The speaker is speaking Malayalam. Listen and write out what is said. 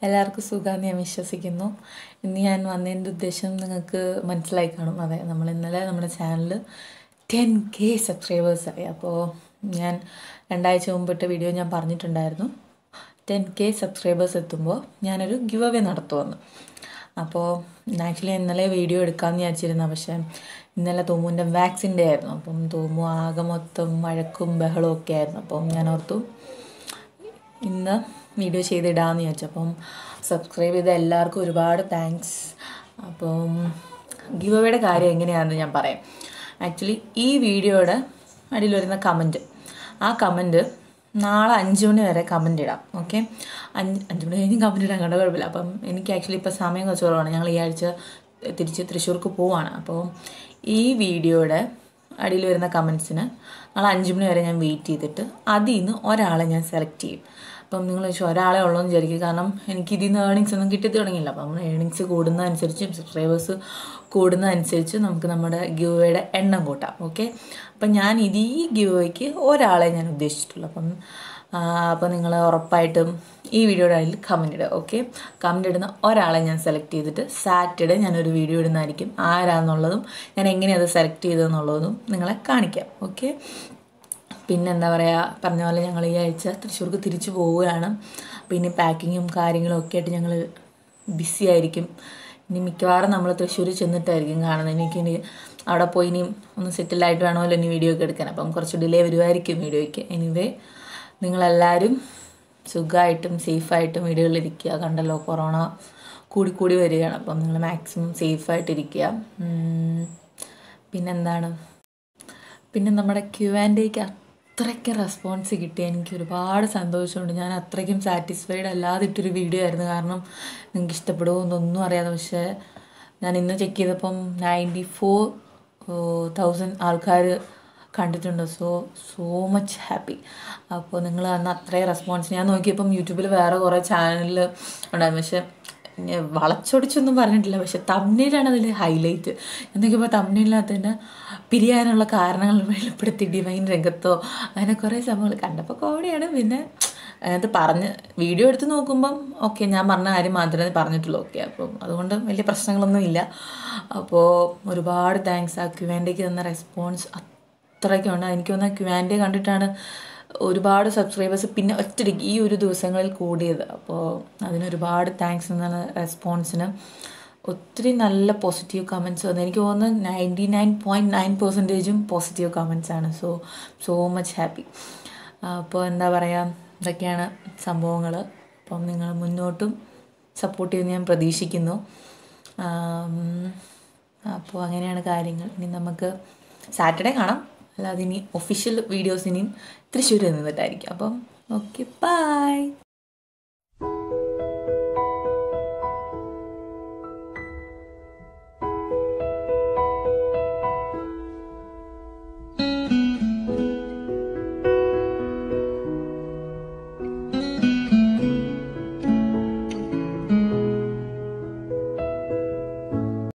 എല്ലാവർക്കും സുഖമാണെന്ന് ഞാൻ വിശ്വസിക്കുന്നു ഇന്ന് ഞാൻ വന്നതിൻ്റെ ഉദ്ദേശം നിങ്ങൾക്ക് മനസ്സിലായി കാണും അതെ നമ്മൾ ഇന്നലെ നമ്മുടെ ചാനൽ ടെൻ കെ സബ്സ്ക്രൈബേഴ്സായി അപ്പോൾ ഞാൻ രണ്ടാഴ്ച മുമ്പിട്ട് വീഡിയോ ഞാൻ പറഞ്ഞിട്ടുണ്ടായിരുന്നു ടെൻ കെ സബ്സ്ക്രൈബേഴ്സ് എത്തുമ്പോൾ ഞാനൊരു ഗിവ് അവേ നടത്തുമെന്ന് അപ്പോൾ ആക്ച്വലി ഇന്നലെ വീഡിയോ എടുക്കാമെന്ന് വിചാരിച്ചിരുന്നു പക്ഷേ ഇന്നലെ തോമുവിൻ്റെ വാക്സിൻ ഡേ ആയിരുന്നു അപ്പം തോമു ആകെ മൊത്തം മഴക്കും ബഹളവും ഒക്കെ ആയിരുന്നു അപ്പം ഞാൻ ഓർത്തു ഇന്ന് വീഡിയോ ചെയ്തിടാമെന്ന് വിചാരിച്ചു അപ്പം സബ്സ്ക്രൈബ് ചെയ്ത എല്ലാവർക്കും ഒരുപാട് താങ്ക്സ് അപ്പം ഗിവ് അവയുടെ കാര്യം എങ്ങനെയാണെന്ന് ഞാൻ പറയാം ആക്ച്വലി ഈ വീഡിയോയുടെ അടിയിൽ വരുന്ന കമൻറ്റ് ആ കമൻറ്റ് നാളെ അഞ്ച് മണി വരെ കമൻറ്റ് ഇടാം ഓക്കെ അഞ്ച് അഞ്ച് മണി കഴിഞ്ഞ് കമൻറ്റ് ഇടാൻ കണ്ട കുഴപ്പമില്ല അപ്പം എനിക്ക് ആക്ച്വലി ഇപ്പോൾ സമയം കുറച്ച് കുറവാണ് ഞങ്ങൾ ഈ ആഴ്ച തിരിച്ച് തൃശ്ശൂർക്ക് പോവാണ് അപ്പോൾ ഈ വീഡിയോയുടെ അടിയിൽ വരുന്ന കമൻസിന് നാളെ അഞ്ച് മണി വരെ ഞാൻ വെയിറ്റ് ചെയ്തിട്ട് അതിൽ നിന്ന് ഒരാളെ ഞാൻ സെലക്ട് ചെയ്യും അപ്പം നിങ്ങൾ ചോദിച്ചു ഒരാളെ ഉള്ളൂ എന്ന് വിചാരിക്കും കാരണം എനിക്ക് ഇതിൽ നിന്ന് ഏണിങ്സ് ഒന്നും കിട്ടി തുടങ്ങിയില്ല അപ്പം നമ്മൾ ഏണിങ്സ് കൂടുന്നതനുസരിച്ച് സബ്സ്ക്രൈബേഴ്സ് കൂടുന്നതനുസരിച്ച് നമുക്ക് നമ്മുടെ ഗിവേയുടെ എണ്ണം കൂട്ടാം ഓക്കെ അപ്പം ഞാൻ ഇത് ഈ ഗിവേയ്ക്ക് ഒരാളെ ഞാൻ ഉദ്ദേശിച്ചിട്ടുള്ളൂ അപ്പം അപ്പോൾ നിങ്ങൾ ഉറപ്പായിട്ടും ഈ വീഡിയോയുടെ അതിൽ കമൻ്റ് ഇടുക ഓക്കെ കമൻ്റ് ഇടുന്ന ഒരാളെ ഞാൻ സെലക്ട് ചെയ്തിട്ട് സാറ്റർഡേ ഞാനൊരു വീഡിയോ ഇടുന്നതായിരിക്കും ആരാന്നുള്ളതും ഞാൻ എങ്ങനെയാണ് അത് സെലക്ട് ചെയ്തതെന്നുള്ളതും നിങ്ങളെ കാണിക്കാം ഓക്കെ പിന്നെ എന്താ പറയുക പറഞ്ഞ പോലെ ഞങ്ങൾ ഈ ആഴ്ച തൃശ്ശൂർക്ക് തിരിച്ചു പോവുകയാണ് പിന്നെ പാക്കിങ്ങും കാര്യങ്ങളും ഒക്കെ ആയിട്ട് ഞങ്ങൾ ബിസി ആയിരിക്കും ഇനി മിക്കവാറും നമ്മൾ തൃശ്ശൂർ ചെന്നിട്ടായിരിക്കും കാണുന്നത് എനിക്ക് ഇനി അവിടെ പോയി ഇനിയും ഒന്ന് സെറ്റിലായിട്ട് വേണമല്ലോ ഇനി വീഡിയോ ഒക്കെ എടുക്കാൻ അപ്പം കുറച്ച് ഡിലേ വരുമായിരിക്കും വീഡിയോയ്ക്ക് എനിവേ നിങ്ങളെല്ലാവരും സുഖമായിട്ടും സേഫായിട്ടും വീടുകളിലിരിക്കുക കണ്ടല്ലോ കൊറോണ കൂടി കൂടി വരികയാണ് അപ്പം നിങ്ങൾ മാക്സിമം സേഫായിട്ടിരിക്കുക പിന്നെന്താണ് പിന്നെ നമ്മുടെ ക്യു ആൻഡ് എക്ക് അത്രയ്ക്ക് റെസ്പോൺസ് കിട്ടി എനിക്ക് ഒരുപാട് സന്തോഷമുണ്ട് ഞാൻ അത്രയ്ക്കും സാറ്റിസ്ഫൈഡ് അല്ലാതെ ഇട്ടൊരു വീഡിയോ ആയിരുന്നു കാരണം നിങ്ങൾക്ക് ഇഷ്ടപ്പെടുമോ എന്നൊന്നും അറിയാതെ പക്ഷേ ഞാൻ ഇന്ന് ചെക്ക് ചെയ്തപ്പം നയൻറ്റി ഫോർ തൗസൻഡ് ആൾക്കാർ കണ്ടിട്ടുണ്ട് സോ സോ മച്ച് ഹാപ്പി അപ്പോൾ നിങ്ങൾ അന്ന് അത്രയും റെസ്പോൺസ് ഞാൻ നോക്കിയപ്പം യൂട്യൂബിൽ വേറെ കുറേ ചാനലിൽ ഉണ്ടായിരുന്നു പക്ഷേ വളച്ചൊടിച്ചൊന്നും പറഞ്ഞിട്ടില്ല പക്ഷെ തമ്മിലാണ് അതിൽ ഹൈലൈറ്റ് എന്തൊക്കെയപ്പോൾ തമ്മിലിനകത്ത് പിരിയാനുള്ള കാരണങ്ങൾ വെളിപ്പെടുത്തി ഡിവൈൻ രംഗത്തോ അങ്ങനെ കുറേ സംഭവങ്ങൾ കണ്ടപ്പോൾ കോമഡിയാണ് പിന്നെ അതിനകത്ത് പറഞ്ഞ് വീഡിയോ എടുത്ത് നോക്കുമ്പം ഓക്കെ ഞാൻ പറഞ്ഞ കാര്യം മാത്രമേ പറഞ്ഞിട്ടുള്ളൂ ഓക്കെ അപ്പം അതുകൊണ്ട് വലിയ പ്രശ്നങ്ങളൊന്നും ഇല്ല അപ്പോൾ ഒരുപാട് താങ്ക്സ് ആ ക്യുവാൻഡേക്ക് തന്ന റെസ്പോൺസ് അത്രയ്ക്കുണ്ട് എനിക്ക് തോന്നുന്ന ക്യുവാൻഡേ കണ്ടിട്ടാണ് ഒരുപാട് സബ്സ്ക്രൈബേഴ്സ് പിന്നെ ഒറ്റയ്ക്ക് ഈ ഒരു ദിവസങ്ങളിൽ കൂടിയത് അപ്പോൾ അതിനൊരുപാട് താങ്ക്സ് എന്നുള്ള റെസ്പോൺസിന് ഒത്തിരി നല്ല പോസിറ്റീവ് കമൻസ് വന്നു എനിക്ക് തോന്നുന്നു നയൻറ്റി നയൻ പോയിൻറ്റ് നയൻ പെർസെൻറ്റേജും പോസിറ്റീവ് കമൻസ് ആണ് സോ സോ മച്ച് ഹാപ്പി അപ്പോൾ എന്താ പറയുക ഇതൊക്കെയാണ് സംഭവങ്ങൾ അപ്പം നിങ്ങൾ മുന്നോട്ടും സപ്പോർട്ട് ചെയ്യുമെന്ന് ഞാൻ പ്രതീക്ഷിക്കുന്നു അപ്പോൾ അങ്ങനെയാണ് കാര്യങ്ങൾ ഇനി നമുക്ക് സാറ്റർഡേ കാണാം അല്ലാതെ ഇനി ഒഫീഷ്യൽ വീഡിയോസ് ഇനിയും തൃശ്ശൂരിൽ നിന്നിട്ടായിരിക്കും അപ്പം ഓക്കെ ബൈ